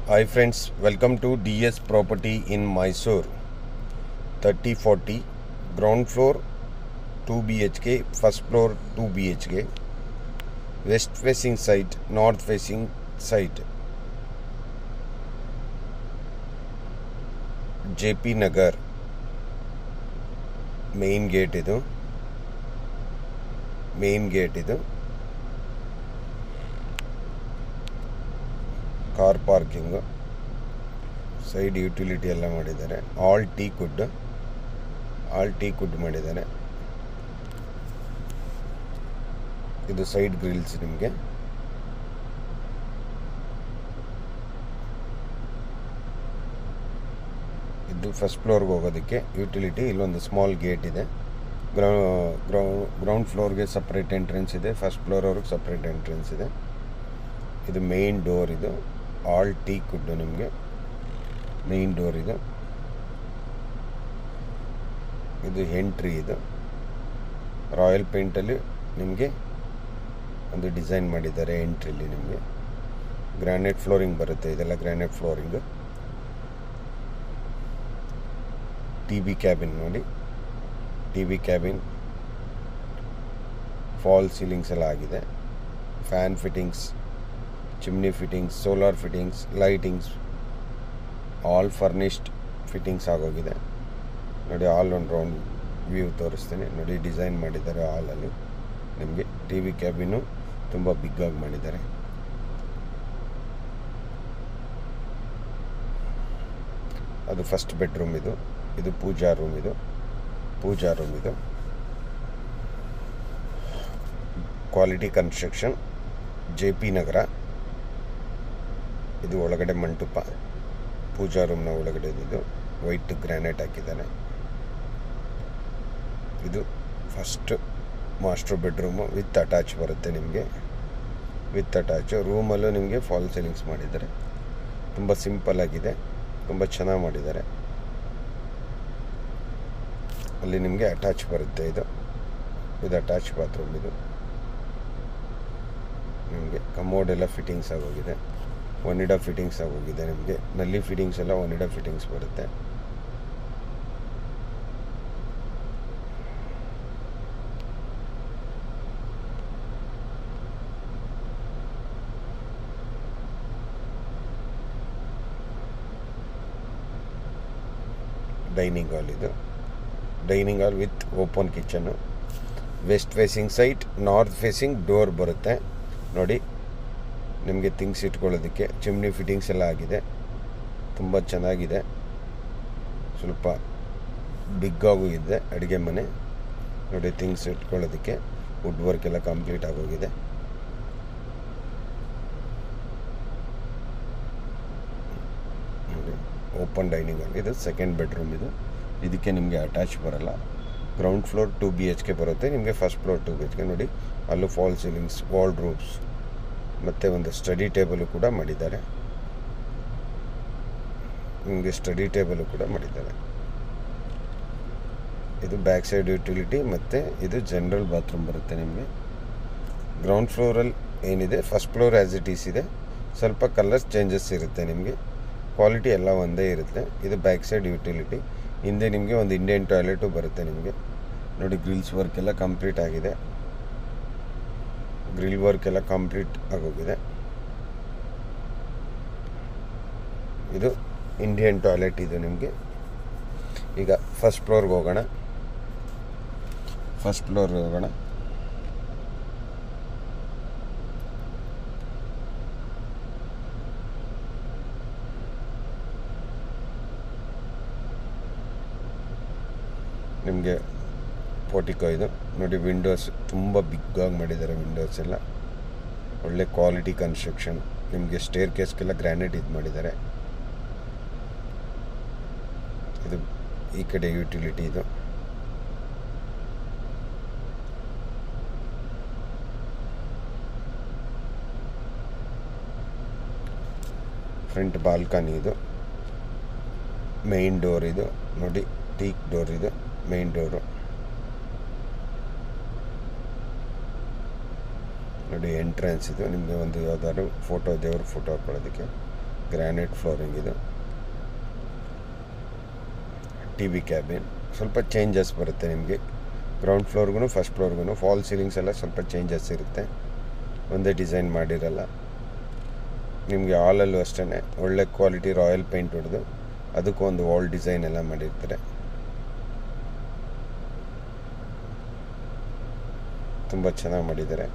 Hi friends, welcome to DS Property in Mysore. 3040 ground floor 2 BHK, first floor 2 BHK, west facing site, north facing site. J P Nagar main gate ಇದು main gate ಇದು car parking side utility ಎಲ್ಲ ಮಾಡಿದ್ದಾರೆ ಆಲ್ ಟೀ ಕುಡ್ ಆಲ್ ಟೀ ಕುಡ್ ಮಾಡಿದ್ದಾರೆ ಇದು ಸೈಡ್ ಗ್ರಿಲ್ಸ್ ನಿಮಗೆ ಇದು ಫಸ್ಟ್ ಫ್ಲೋರ್ಗೆ ಹೋಗೋದಕ್ಕೆ ಯುಟಿಲಿಟಿ ಇಲ್ಲೊಂದು ಸ್ಮಾಲ್ ಗೇಟ್ ಇದೆ ಗ್ರೌ ಗ್ರೌ ಗ್ರೌಂಡ್ ಫ್ಲೋರ್ಗೆ ಸಪ್ರೇಟ್ ಎಂಟ್ರೆನ್ಸ್ ಇದೆ ಫಸ್ಟ್ ಫ್ಲೋರ್ ಅವ್ರಿಗೆ ಸಪ್ರೇಟ್ ಎಂಟ್ರೆನ್ಸ್ ಇದೆ ಇದು ಮೇನ್ ಡೋರ್ ಇದು ಆಲ್ ಟೀ ಕುಡ್ಡು ನಿಮಗೆ ಮೇನ್ ಡೋರ್ ಇದು ಇದು ಎಂಟ್ರಿ ಇದು ರಾಯಲ್ ಪೇಂಟಲ್ಲಿ ನಿಮಗೆ ಒಂದು ಡಿಸೈನ್ ಮಾಡಿದ್ದಾರೆ ಎಂಟ್ರಿಲಿ ನಿಮಗೆ ಗ್ರಾನೈಟ್ ಫ್ಲೋರಿಂಗ್ ಬರುತ್ತೆ ಇದೆಲ್ಲ granite flooring T V cabin ನೋಡಿ T V cabin fall ceilings ಎಲ್ಲ ಆಗಿದೆ fan fittings chimney fittings solar fittings lightings all furnished fittings ಆಗೋಗಿದೆ ನೋಡಿ ಆಲ್ ಒನ್ ರೌಂಡ್ ವ್ಯೂ ತೋರಿಸ್ತೀನಿ ನೋಡಿ ಡಿಸೈನ್ ಮಾಡಿದ್ದಾರೆ ಹಾಲಲ್ಲಿ ನಿಮಗೆ ಟಿ ವಿ ಕ್ಯಾಬಿನು ತುಂಬ ಬಿಗ್ಗಾಗಿ ಮಾಡಿದ್ದಾರೆ ಅದು ಫಸ್ಟ್ ಬೆಡ್ರೂಮ್ ಇದು ಇದು ಪೂಜಾ ರೂಮ್ ಇದು ಪೂಜಾ ರೂಮ್ ಇದು ಕ್ವಾಲಿಟಿ ಕನ್ಸ್ಟ್ರಕ್ಷನ್ ಜೆ ಪಿ ನಗರ ಇದು ಒಳಗಡೆ ಮಂಟಪ ಪೂಜಾ ರೂಮ್ನ ಒಳಗಡೆ ಇದು ವೈಟ್ ಗ್ರಾನೈಟ್ ಹಾಕಿದ್ದಾನೆ ಇದು first master bedroom with attach ಬರುತ್ತೆ ನಿಮಗೆ ವಿತ್ ಅಟ್ಯಾಚು ರೂಮಲ್ಲೂ ನಿಮಗೆ ಫಾಲ್ ಸೀಲಿಂಗ್ಸ್ ಮಾಡಿದ್ದಾರೆ ತುಂಬ ಸಿಂಪಲ್ ಆಗಿದೆ ತುಂಬ ಚೆನ್ನಾಗಿ ಮಾಡಿದ್ದಾರೆ ಅಲ್ಲಿ ನಿಮಗೆ ಅಟ್ಯಾಚ್ ಬರುತ್ತೆ ಇದು ಇದು ಅಟ್ಯಾಚ್ ಬಾತ್ರೂಮ್ ಇದು ನಿಮಗೆ ಕಮೋಡ್ ಎಲ್ಲ ಫಿಟ್ಟಿಂಗ್ಸ್ ಆಗೋಗಿದೆ ಒನಿಡ ಫಿಟ್ಟಿಂಗ್ಸ್ ಆಗೋಗಿದೆ ನಿಮಗೆ ನಲ್ಲಿ ಫಿಟ್ಟಿಂಗ್ಸ್ ಎಲ್ಲ ಒನಿಡ ಫಿಟ್ಟಿಂಗ್ಸ್ ಬರುತ್ತೆ ಡೈನಿಂಗ್ ಹಾಲ್ ಇದು dining hall with open kitchen west facing site north facing door ಬರುತ್ತೆ ನೋಡಿ ನಿಮಗೆ ಥಿಂಗ್ಸ್ ಇಟ್ಕೊಳ್ಳೋದಕ್ಕೆ ಚಿಮ್ನಿ ಫಿಟ್ಟಿಂಗ್ಸ್ ಎಲ್ಲ ಆಗಿದೆ ತುಂಬ ಚೆನ್ನಾಗಿದೆ ಸ್ವಲ್ಪ ಬಿಗ್ಗಾಗೂ ಇದೆ ಅಡುಗೆ ಮನೆ ನೋಡಿ ಥಿಂಗ್ಸ್ ಇಟ್ಕೊಳ್ಳೋದಕ್ಕೆ ವುಡ್ ವರ್ಕ್ ಎಲ್ಲ ಕಂಪ್ಲೀಟ್ ಆಗೋಗಿದೆ ನೋಡಿ ಓಪನ್ ಡೈನಿಂಗ್ ಹಾಲ್ ಇದು ಸೆಕೆಂಡ್ ಬೆಡ್ರೂಮ್ ಇದು ಇದಕ್ಕೆ ನಿಮಗೆ ಅಟ್ಯಾಚ್ ಬರಲ್ಲ ground floor two B H K ಬರುತ್ತೆ ನಿಮಗೆ first floor two B H K ನೋಡಿ ಅಲ್ಲೂ ಫಾಲ್ ಸೀಲಿಂಗ್ಸ್ ವಾಲ್ ರೂಮ್ಸ್ ಮತ್ತು ಒಂದು ಸ್ಟಡಿ ಟೇಬಲು ಕೂಡ ಮಾಡಿದ್ದಾರೆ ನಿಮಗೆ ಸ್ಟಡಿ ಟೇಬಲು ಕೂಡ ಮಾಡಿದ್ದಾರೆ ಇದು ಬ್ಯಾಕ್ ಸೈಡ್ ಯುಟಿಲಿಟಿ ಮತ್ತು ಇದು ಜನರಲ್ ಬಾತ್ರೂಮ್ ಬರುತ್ತೆ ನಿಮಗೆ ಗ್ರೌಂಡ್ ಫ್ಲೋರಲ್ಲಿ ಏನಿದೆ first floor as it is ಇದೆ ಸ್ವಲ್ಪ ಕಲರ್ಸ್ ಚೇಂಜಸ್ ಇರುತ್ತೆ ನಿಮಗೆ ಕ್ವಾಲಿಟಿ ಎಲ್ಲ ಒಂದೇ ಇರುತ್ತೆ ಇದು ಬ್ಯಾಕ್ ಸೈಡ್ ಯುಟಿಲಿಟಿ ಹಿಂದೆ ನಿಮಗೆ ಒಂದು ಇಂಡಿಯನ್ ಟಾಯ್ಲೆಟು ಬರುತ್ತೆ ನಿಮಗೆ ನೋಡಿ ಗ್ರಿಲ್ಸ್ ವರ್ಕ್ ಎಲ್ಲ ಕಂಪ್ಲೀಟ್ ಆಗಿದೆ ಗ್ರಿಲ್ ವರ್ಕ್ ಎಲ್ಲ ಕಂಪ್ಲೀಟ್ ಆಗೋಗಿದೆ ಇದು ಇಂಡಿಯನ್ ಟಾಯ್ಲೆಟ್ ಇದು ನಿಮಗೆ ಈಗ ಫಸ್ಟ್ ಫ್ಲೋರ್ಗೆ ಹೋಗೋಣ ಫಸ್ಟ್ ಫ್ಲೋರ್ಗೆ ಹೋಗೋಣ ನಿಮಗೆ ಪೋಟಿಕೋ ಇದು ನೋಡಿ ವಿಂಡೋಸ್ ತುಂಬ ಬಿಗ್ಗಾಗಿ ಮಾಡಿದ್ದಾರೆ ವಿಂಡೋಸ್ ಎಲ್ಲ ಒಳ್ಳೆ ಕ್ವಾಲಿಟಿ ಕನ್ಸ್ಟ್ರಕ್ಷನ್ ನಿಮಗೆ ಸ್ಟೇರ್ ಕೇಸ್ಗೆಲ್ಲ ಗ್ರ್ಯಾನೈಟ್ ಇದು ಮಾಡಿದ್ದಾರೆ ಇದು ಈ ಕಡೆ ಯುಟಿಲಿಟಿ ಇದು ಫ್ರಂಟ್ ಬಾಲ್ಕನಿ ಇದು ಮೇನ್ ಡೋರ್ ಇದು ನೋಡಿ ಟೀಕ್ ಡೋರ್ ಇದು ಮೇನ್ ಡೋರು ನೋಡಿ ಎಂಟ್ರೆನ್ಸ್ ಇದು ನಿಮಗೆ ಒಂದು ಯಾವ್ದಾದ್ರು ಫೋಟೋ ದೇವ್ರ ಫೋಟೋ ಹಾಕೊಳ್ಳೋದಕ್ಕೆ ಗ್ರಾನೈಟ್ ಫ್ಲೋರಿಂಗ್ ಇದು ಟಿ ವಿ ಕ್ಯಾಬಿನ್ ಸ್ವಲ್ಪ ಚೇಂಜಸ್ ಬರುತ್ತೆ ನಿಮಗೆ ಗ್ರೌಂಡ್ ಫ್ಲೋರ್ಗೂ ಫಸ್ಟ್ ಫ್ಲೋರ್ಗೂ ಫಾಲ್ ಸೀಲಿಂಗ್ಸ್ ಎಲ್ಲ ಸ್ವಲ್ಪ ಚೇಂಜಸ್ ಇರುತ್ತೆ ಒಂದೇ ಡಿಸೈನ್ ಮಾಡಿರಲ್ಲ ನಿಮಗೆ ಹಾಲಲ್ಲೂ ಅಷ್ಟೇ ಒಳ್ಳೆ ಕ್ವಾಲಿಟಿ ರಾಯಲ್ ಪೇಂಟ್ ಹೊಡೆದು ಅದಕ್ಕೂ ಒಂದು ವಾಲ್ ಡಿಸೈನ್ ಎಲ್ಲ ಮಾಡಿರ್ತಾರೆ ತುಂಬ ಚೆನ್ನಾಗಿ ಮಾಡಿದ್ದಾರೆ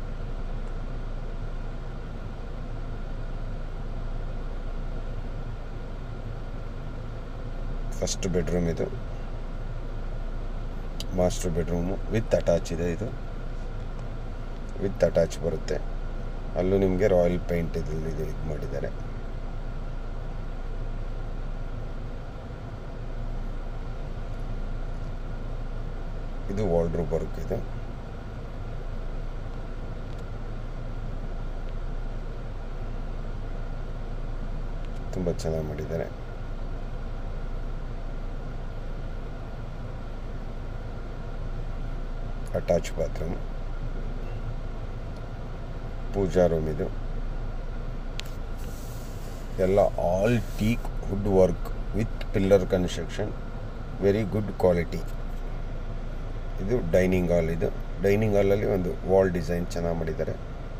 ಫಸ್ಟ್ ಬೆಡ್ರೂಮ್ ಇದು ಮಾಸ್ಟರ್ ಬೆಡ್ರೂಮು ವಿತ್ ಅಟ್ಯಾಚ್ ಇದೆ ಇದು ವಿತ್ ಅಟ್ಯಾಚ್ ಬರುತ್ತೆ ಅಲ್ಲೂ ನಿಮಗೆ ರಾಯಲ್ ಪೇಂಟ್ ಇದು ಇದು ಇದು ಮಾಡಿದ್ದಾರೆ ಇದು ವಾಲ್ಡ್ರೂಬ್ ವರ್ಕ್ ಇದು ತುಂಬ ಚೆನ್ನಾಗಿ ಮಾಡಿದ್ದಾರೆ ಅಟ್ಯಾಚ್ ಬಾತ್ರೂಮ್ ಪೂಜಾ ರೂಮ್ ಇದು ಎಲ್ಲ all teak wood work with pillar construction very good quality ಇದು ಡೈನಿಂಗ್ ಹಾಲ್ ಇದು ಡೈನಿಂಗ್ ಹಾಲಲ್ಲಿ ಒಂದು ವಾಲ್ ಡಿಸೈನ್ ಚೆನ್ನಾಗಿ ಮಾಡಿದ್ದಾರೆ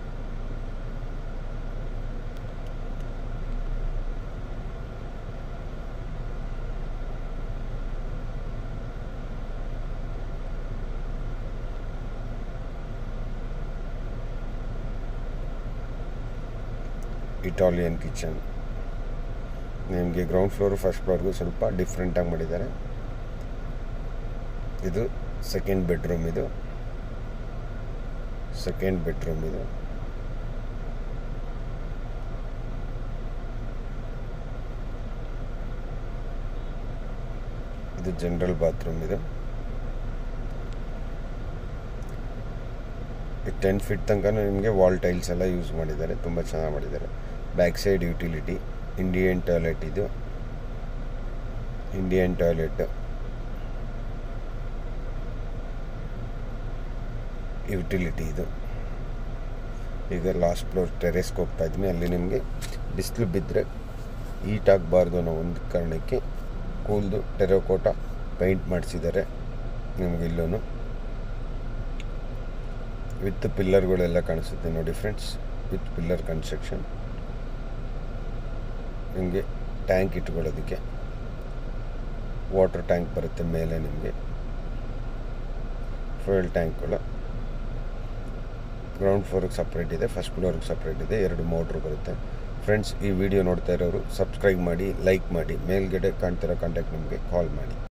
ಇಟಾಲಿಯನ್ ಕಿಚನ್ ನಿಮಗೆ ಗ್ರೌಂಡ್ ಫ್ಲೋರು ಫಸ್ಟ್ ಫ್ಲೋರ್ಗೂ ಸ್ವಲ್ಪ ಡಿಫ್ರೆಂಟಾಗಿ ಮಾಡಿದ್ದಾರೆ ಇದು ಸೆಕೆಂಡ್ ಬೆಡ್ರೂಮ್ ಇದು ಸೆಕೆಂಡ್ ಬೆಡ್ರೂಮ್ ಇದು ಇದು ಜನರಲ್ ಬಾತ್ರೂಮ್ ಇದು ಟೆನ್ ಫೀಟ್ ತನಕ ನಿಮಗೆ ವಾಲ್ ಟೈಲ್ಸ್ ಎಲ್ಲ ಯೂಸ್ ಮಾಡಿದ್ದಾರೆ ತುಂಬ ಚೆನ್ನಾಗಿ ಮಾಡಿದ್ದಾರೆ back side utility Indian toilet ಇದು ಇಂಡಿಯನ್ ಟಾಯ್ಲೆಟ್ ಯುಟಿಲಿಟಿ ಇದು ಈಗ ಲಾಸ್ಟ್ ಫ್ಲೋರ್ ಟೆರೆಸ್ಗೆ ಹೋಗ್ತಾ ಇದ್ದೀನಿ ಅಲ್ಲಿ ನಿಮಗೆ ಬಿಸಿಲು ಬಿದ್ದರೆ ಈಟ್ ಆಗಬಾರ್ದು ಅನ್ನೋ ಒಂದು ಕಾರಣಕ್ಕೆ ಕೂಲ್ದು ಟೆರೋಕೋಟ ಪೈಂಟ್ ಮಾಡಿಸಿದ್ದಾರೆ ನಿಮಗೆ ಇಲ್ಲೂ ವಿತ್ ಪಿಲ್ಲರ್ಗಳೆಲ್ಲ ಕಾಣಿಸುತ್ತೆ ನೋಡಿ ಫ್ರೆಂಡ್ಸ್ ವಿತ್ ಪಿಲ್ಲರ್ ಕನ್ಸ್ಟ್ರಕ್ಷನ್ ನಿಮಗೆ ಟ್ಯಾಂಕ್ ಇಟ್ಕೊಳ್ಳೋದಕ್ಕೆ ವಾಟರ್ ಟ್ಯಾಂಕ್ ಬರುತ್ತೆ ಮೇಲೆ ನಿಮಗೆ ಫ್ಯೂಯಲ್ ಟ್ಯಾಂಕ್ಗಳು ಗ್ರೌಂಡ್ ಫ್ಲೋರ್ಗೆ ಸಪ್ರೇಟ್ ಇದೆ ಫಸ್ಟ್ ಫ್ಲೋರ್ಗೆ ಸಪ್ರೇಟ್ ಇದೆ ಎರಡು ಮೋಟ್ರ್ ಬರುತ್ತೆ ಫ್ರೆಂಡ್ಸ್ ಈ ವಿಡಿಯೋ ನೋಡ್ತಾ ಇರೋರು ಸಬ್ಸ್ಕ್ರೈಬ್ ಮಾಡಿ ಲೈಕ್ ಮಾಡಿ ಮೇಲ್ಗಡೆ ಕಾಣ್ತಿರೋ ಕಾಂಟ್ಯಾಕ್ಟ್ ನಿಮಗೆ ಕಾಲ್ ಮಾಡಿ